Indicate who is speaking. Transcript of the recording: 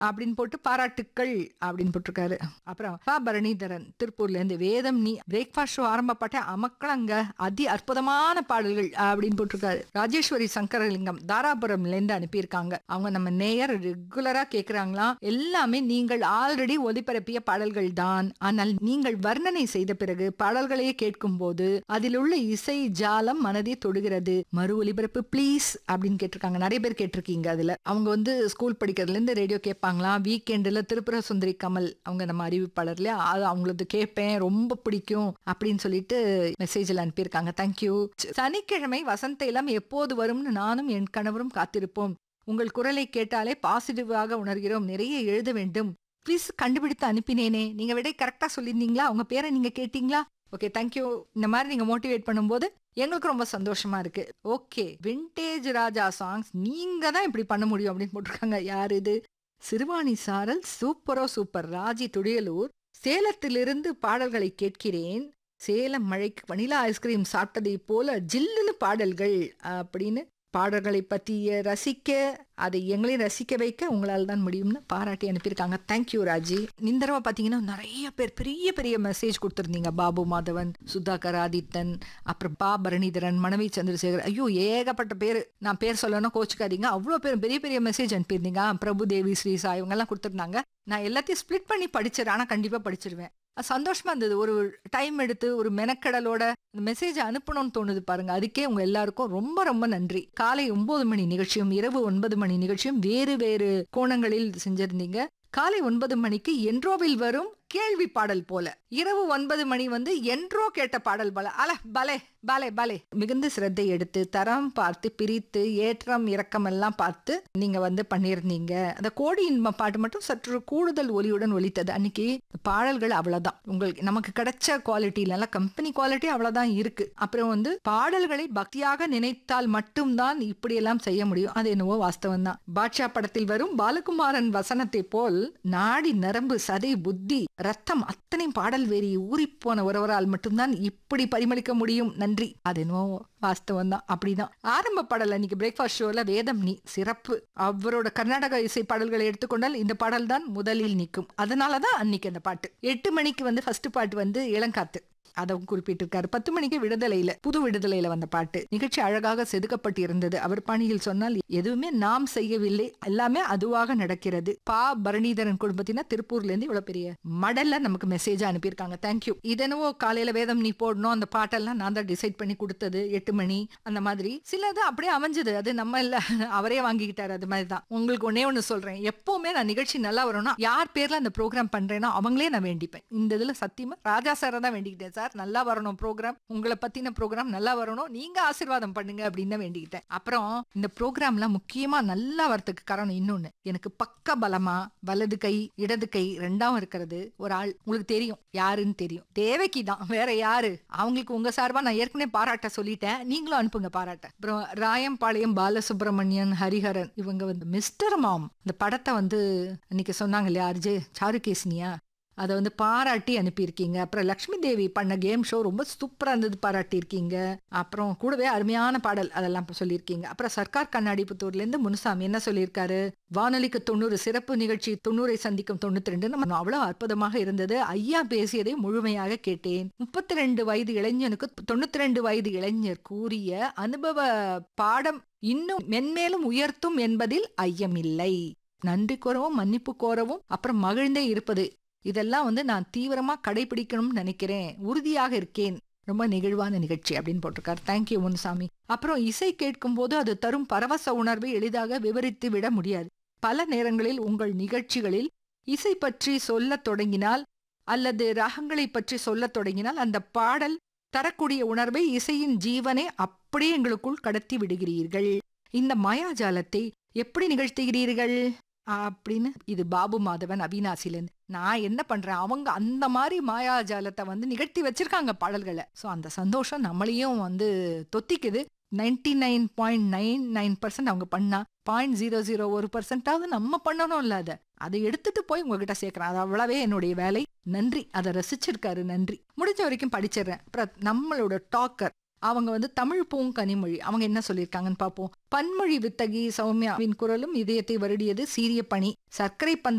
Speaker 1: அப்படின்னு போட்டு பாராட்டுக்கள் அப்படின்னு போட்டிருக்காரு அப்புறம் பா பரணிதரன் திருப்பூர்ல இருந்து வேதம் நீ பிரேக்ஃபாஸ்ட் ஷோ ஆரம்பப்பட்ட அமக்களங்க அதி அற்புதமான பாடல்கள் அப்படின்னு போட்டிருக்காரு ராஜேஸ்வரி சங்கரலிங்கம் தாராபுரம்ல இருந்து அனுப்பியிருக்காங்க அவங்க நம்ம நேயர் ரெகுலரா கேக்குறாங்களாம் எல்லாமே நீங்கள் ஆல்ரெடி ஒலிபரப்பிய பாடல்கள் தான் ஆனால் நீங்கள் வர்ணனை செய்த பிறகு பாடல்களையே கேட்கும் போது அதில் உள்ள இசை ஜாலம் மனதை தொடுகிறது மறு ஒலிபரப்பு ப்ளீஸ் அப்படின்னு கேட்டிருக்காங்க நிறைய பேர் கேட்டிருக்கீங்க அதுல அவங்க வந்து ஸ்கூல் படிக்கிறதுல இருந்து ரேடியோ கேட்பாங்களாம் வீக்கெண்டில் திருப்புர சுந்தரி கமல் அவங்க நம்ம அறிவிப்பாளர்ல அது அவங்களது கேட்பேன் ரொம்ப பிடிக்கும் அப்படின்னு சொல்லிட்டு மெசேஜில் அனுப்பியிருக்காங்க தேங்க்யூ சனிக்கிழமை வசந்த இளம் எப்போது வரும்னு நானும் என் கணவரும் காத்திருப்போம் உங்கள் குரலை கேட்டாலே பாசிட்டிவாக உணர்கிறோம் நிறைய எழுத வேண்டும் ப்ளீஸ் கண்டுபிடித்து அனுப்பினேனே நீங்க விடை கரெக்டா சொல்லியிருந்தீங்களா உங்க பேரை நீங்க கேட்டீங்களா ஓகே தேங்க்யூ இந்த மாதிரி நீங்க மோட்டிவேட் பண்ணும்போது எங்களுக்கு ரொம்ப சந்தோஷமா இருக்கு ஓகே விண்டேஜ் ராஜா சாங்ஸ் நீங்க தான் இப்படி பண்ண முடியும் அப்படின்னு போட்டிருக்காங்க யார் இது சிறுவாணி சாரல் சூப்பரோ சூப்பர் ராஜி துடியலூர் சேலத்திலிருந்து பாடல்களை கேட்கிறேன் சேலம் மழைக்கு வனிலா ஐஸ்கிரீம் சாப்பிட்டதை போல ஜில்லுன்னு பாடல்கள் அப்படின்னு பாடல்களை பற்றிய ரசிக்க அதை எங்களையும் ரசிக்க வைக்க உங்களால் தான் முடியும்னு பாராட்டி அனுப்பியிருக்காங்க தேங்க்யூ ராஜி இந்த தடவை பார்த்தீங்கன்னா நிறைய பேர் பெரிய பெரிய மெசேஜ் கொடுத்துருந்தீங்க பாபு மாதவன் சுதாகர் ஆதித்தன் அப்புறம் பா பரணிதரன் மனைவி சந்திரசேகர் ஐயோ ஏகப்பட்ட பேர் நான் பேர் சொல்லணும் கோச்சுக்காதீங்க அவ்வளோ பேர் பெரிய பெரிய மெசேஜ் அனுப்பியிருந்தீங்க பிரபு தேவி ஸ்ரீசா இவங்கெல்லாம் கொடுத்துருந்தாங்க நான் எல்லாத்தையும் ஸ்ப்ளிட் பண்ணி படிச்சிடறேன் ஆனால் கண்டிப்பாக படிச்சிருவேன் அது சந்தோஷமா இருந்தது ஒரு டைம் எடுத்து ஒரு மெனக்கடலோட மெசேஜ் அனுப்பணும்னு தோணுது பாருங்க அதுக்கே உங்க எல்லாருக்கும் ரொம்ப ரொம்ப நன்றி காலை ஒன்பது மணி நிகழ்ச்சியும் இரவு ஒன்பது மணி நிகழ்ச்சியும் வேறு வேறு கோணங்களில் செஞ்சிருந்தீங்க காலை ஒன்பது மணிக்கு என்ட்ரோவில் வரும் கேள்வி பாடல் போல இரவு ஒன்பது மணி வந்து என்றோ கேட்ட பாடல் போல அல பலே பலே பலே மிகுந்த சிரத்தை எடுத்து தரம் பார்த்து பிரித்து ஏற்றம் இறக்கம் எல்லாம் பார்த்து நீங்க வந்து பண்ணியிருந்தீங்க அந்த கோடி இன்ப பாட்டு மட்டும் சற்று கூடுதல் ஒலியுடன் ஒலித்தது அன்னைக்கு பாடல்கள் அவ்வளவுதான் உங்களுக்கு நமக்கு கிடைச்ச குவாலிட்டி இல்ல கம்பெனி குவாலிட்டி அவ்வளவுதான் இருக்கு அப்புறம் வந்து பாடல்களை பக்தியாக நினைத்தால் மட்டும்தான் இப்படி எல்லாம் செய்ய முடியும் அது என்னவோ வாஸ்தவம் தான் பாட்ஷா படத்தில் வரும் பாலகுமாரன் வசனத்தை போல் நாடி நரம்பு சதை புத்தி ரத்தம் அத்தனை பாடல் வேறி ஊறிப்போன ஒருவரால் மட்டும்தான் இப்படி பரிமளிக்க முடியும் நன்றி அது என்னவோ வாஸ்தவம் தான் அப்படிதான் ஆரம்ப பாடல் அன்னைக்கு பிரேக்ஃபாஸ்ட் ஷோல வேதம் நீ சிறப்பு அவரோட கர்நாடக இசை பாடல்களை எடுத்துக்கொண்டால் இந்த பாடல் தான் முதலில் நிற்கும் அதனாலதான் அன்னைக்கு அந்த பாட்டு எட்டு மணிக்கு வந்து ஃபர்ஸ்ட் பாட்டு வந்து இளங்காத்து அதை குறிப்பிட்டிருக்காரு பத்து மணிக்கு விடுதலையில புது விடுதலையில வந்த பாட்டு நிகழ்ச்சி அழகாக செதுக்கப்பட்டு இருந்தது அவர் பாணியில் சொன்னால் எதுவுமே நாம் செய்யவில்லை எல்லாமே அதுவாக நடக்கிறது பா பரணிதரன் குடும்பத்தினர் திருப்பூர்ல இருந்து இவ்வளவு பெரிய மடல்ல நமக்கு மெசேஜ் அனுப்பியிருக்காங்க தேங்க்யூ இதனவோ காலையில வேதம் நீ போடணும் அந்த பாட்டெல்லாம் நான் தான் டிசைட் பண்ணி கொடுத்தது எட்டு மணி அந்த மாதிரி சிலது அப்படியே அமைஞ்சது அது நம்ம இல்ல அவரே வாங்கிக்கிட்டாரு அது மாதிரி தான் உங்களுக்கு ஒன்னே ஒண்ணு சொல்றேன் எப்பவுமே நான் நிகழ்ச்சி நல்லா வரணும் யார் பேர்ல அந்த ப்ரோக்ராம் பண்றேனோ அவங்களே நான் வேண்டிப்பேன் இந்த இதுல சத்தியமா ராஜா சாரை தான் வேண்டிக்கிட்டேன் சார் நல்லா வரணும் ப்ரோக்ராம் உங்களை பத்தின ப்ரோக்ராம் நல்லா வரணும் நீங்க ஆசீர்வாதம் பண்ணுங்க அப்படின்னு தான் வேண்டிக்கிட்டேன் அப்புறம் இந்த ப்ரோக்ராம்ல முக்கியமா நல்லா வரதுக்கு காரணம் இன்னொன்னு எனக்கு பக்க பலமா வலது கை இடது கை ரெண்டாவும் இருக்கிறது ஒரு ஆள் உங்களுக்கு தெரியும் யாருன்னு தெரியும் தேவைக்கு தான் வேற யாரு அவங்களுக்கு உங்க சார்பா நான் ஏற்கனவே பாராட்ட சொல்லிட்டேன் நீங்களும் அனுப்புங்க பாராட்ட அப்புறம் ராயம்பாளையம் பாலசுப்ரமணியன் ஹரிஹரன் இவங்க வந்து மிஸ்டர் மாம் இந்த படத்தை வந்து அன்னைக்கு சொன்னாங்க இல்லையா அர்ஜே சாருகேசினியா அதை வந்து பாராட்டி அனுப்பியிருக்கீங்க அப்புறம் லக்ஷ்மி தேவி பண்ண கேம் ஷோ ரொம்ப சூப்பராக இருந்தது பாராட்டியிருக்கீங்க அப்புறம் கூடவே அருமையான பாடல் அதெல்லாம் சொல்லியிருக்கீங்க அப்புறம் சர்க்கார் கண்ணாடி புத்தூர்லேருந்து முனுசாமி என்ன சொல்லியிருக்காரு வானொலிக்கு தொண்ணூறு சிறப்பு நிகழ்ச்சி தொண்ணூரை சந்திக்கும் தொண்ணூத்தி ரெண்டு நம்ம அவ்வளவு அற்புதமாக இருந்தது ஐயா பேசியதை முழுமையாக கேட்டேன் முப்பத்தி ரெண்டு வயது இளைஞனுக்கு தொண்ணூத்தி ரெண்டு வயது இளைஞர் கூறிய அனுபவ பாடம் இன்னும் மென்மேலும் உயர்த்தும் என்பதில் ஐயமில்லை நன்றி கோரவும் மன்னிப்பு கோரவும் அப்புறம் மகிழ்ந்தே இருப்பது இதெல்லாம் வந்து நான் தீவிரமா கடைபிடிக்கணும்னு நினைக்கிறேன் உறுதியாக இருக்கேன் ரொம்ப நெகிழ்வான நிகழ்ச்சி அப்படின்னு போட்டிருக்காரு தேங்க்யூ முனுசாமி அப்புறம் இசை கேட்கும் போது அது தரும் பரவச உணர்வை எளிதாக விவரித்து விட முடியாது பல நேரங்களில் உங்கள் நிகழ்ச்சிகளில் இசை பற்றி சொல்லத் தொடங்கினால் அல்லது ராகங்களை பற்றி சொல்லத் தொடங்கினால் அந்த பாடல் தரக்கூடிய உணர்வை இசையின் ஜீவனை அப்படியே எங்களுக்குள் கடத்தி விடுகிறீர்கள் இந்த மாயாஜாலத்தை எப்படி நிகழ்த்துகிறீர்கள் அப்படின்னு இது பாபு மாதவன் அவினாசிலன் நான் என்ன பண்றேன் அவங்க அந்த மாதிரி மாயாஜாலத்தை வந்து நிகழ்த்தி வச்சிருக்காங்க பாடல்களை ஸோ அந்த சந்தோஷம் நம்மளையும் வந்து தொத்திக்குது ninety nine point nine nine percent அவங்க பண்ணா பாயிண்ட் ஜீரோ ஜீரோ ஒரு பர்சன்டாவது நம்ம பண்ணணும் இல்ல அதை அதை எடுத்துட்டு போய் உங்ககிட்ட சேர்க்கிறேன் அது அவ்வளவே என்னுடைய வேலை நன்றி அதை ரசிச்சிருக்காரு நன்றி முடிஞ்ச வரைக்கும் படிச்சிடுறேன் அப்புறம் நம்மளோட டாக்கர் அவங்க வந்து தமிழ் பூங்கனிமொழி அவங்க என்ன சொல்லியிருக்காங்கன்னு பார்ப்போம் பன்மொழி வித்தகி சௌமியாவின் குரலும் இதயத்தை வருடியது சீரிய பணி சர்க்கரை பந்தை